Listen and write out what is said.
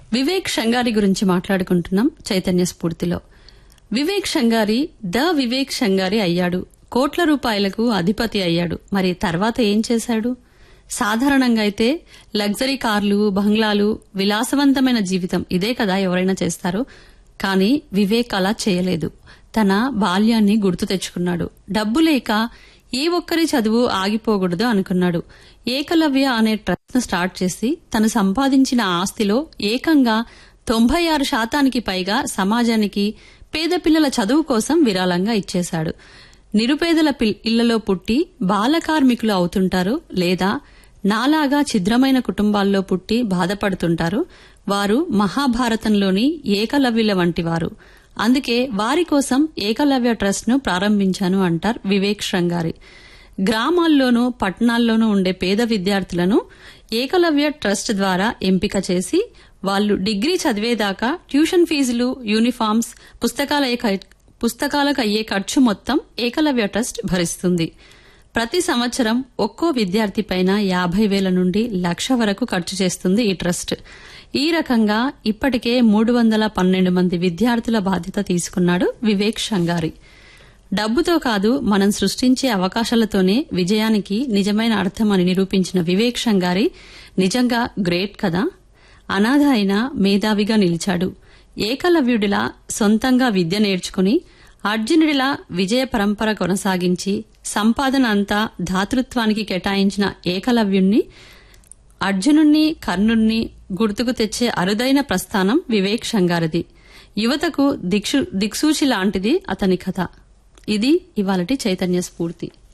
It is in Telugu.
వివేక్ షంగారి గురించి మాట్లాడుకుంటున్నాం చైతన్య స్ఫూర్తిలో వివేక్ షంగారి ద వివేక్ షంగారి అయ్యాడు కోట్ల రూపాయలకు అధిపతి అయ్యాడు మరి తర్వాత ఏం చేశాడు సాధారణంగా అయితే లగ్జరీ కార్లు బంగ్లాలు విలాసవంతమైన జీవితం ఇదే కదా ఎవరైనా చేస్తారు కానీ వివేక్ అలా చేయలేదు తన బాల్యాన్ని గుర్తు తెచ్చుకున్నాడు డబ్బు లేక ఏ ఒక్కరి చదువు ఆగిపోకూడదు అనుకున్నాడు ఏకలవ్య అనే ట్రస్ట్ ను స్టార్ట్ చేసి తను సంపాదించిన ఆస్తిలో ఏకంగా తొంభై ఆరు శాతానికి పైగా సమాజానికి పేద పిల్లల చదువు కోసం విరాళంగా ఇచ్చేశాడు నిరుపేదల పిల్- ఇళ్లలో పుట్టి బాల కార్మికులు అవుతుంటారు లేదా నాలాగా ఛిద్రమైన కుటుంబాల్లో పుట్టి బాధపడుతుంటారు వారు మహాభారతంలోని ఏకలవ్యుల వంటి వారు అందుకే వారి కోసం ఏకలవ్య ట్రస్ట్ ను ప్రారంభించాను అంటారు వివేక్ శృంగారి గ్రామాల్లోనూ పట్టణాల్లోనూ ఉండే పేద విద్యార్థులను ఏకలవ్య ట్రస్ట్ ద్వారా ఎంపిక చేసి వాళ్ళు డిగ్రీ చదివేదాకా ట్యూషన్ ఫీజులు యూనిఫామ్స్ పుస్తకాల పుస్తకాలకు అయ్యే ఖర్చు మొత్తం ఏకలవ్య ట్రస్ట్ భరిస్తుంది ప్రతి సంవత్సరం ఒక్కో విద్యార్థి పైన యాభై వేల నుండి లక్ష వరకు ఖర్చు చేస్తుంది ఈ ట్రస్ట్ ఈ రకంగా ఇప్పటికే మూడు వందల పన్నెండు మంది విద్యార్థుల బాధ్యత తీసుకున్నాడు వివేక్ షంగారి డబ్బుతో కాదు మనం సృష్టించే అవకాశాలతోనే విజయానికి నిజమైన అర్థం అని నిరూపించిన వివేక్ షంగారి నిజంగా గ్రేట్ కదా అనాథ అయిన మేధావిగా నిలిచాడు ఏకలవ్యుడిలా సొంతంగా విద్య నేర్చుకుని అర్జునుడిలా విజయ పరంపర కొనసాగించి సంపాదన అంతా ధాతృత్వానికి కేటాయించిన ఏకలవ్యుణ్ణి అర్జునుణ్ణి కర్ణుణ్ణి గుర్తుకు తెచ్చే అరుదైన ప్రస్థానం వివేక్ షంగారది యువతకు దిక్షు దిక్సూచి లాంటిది అతని కథ ఇది ఇవాళటి చైతన్య స్ఫూర్తి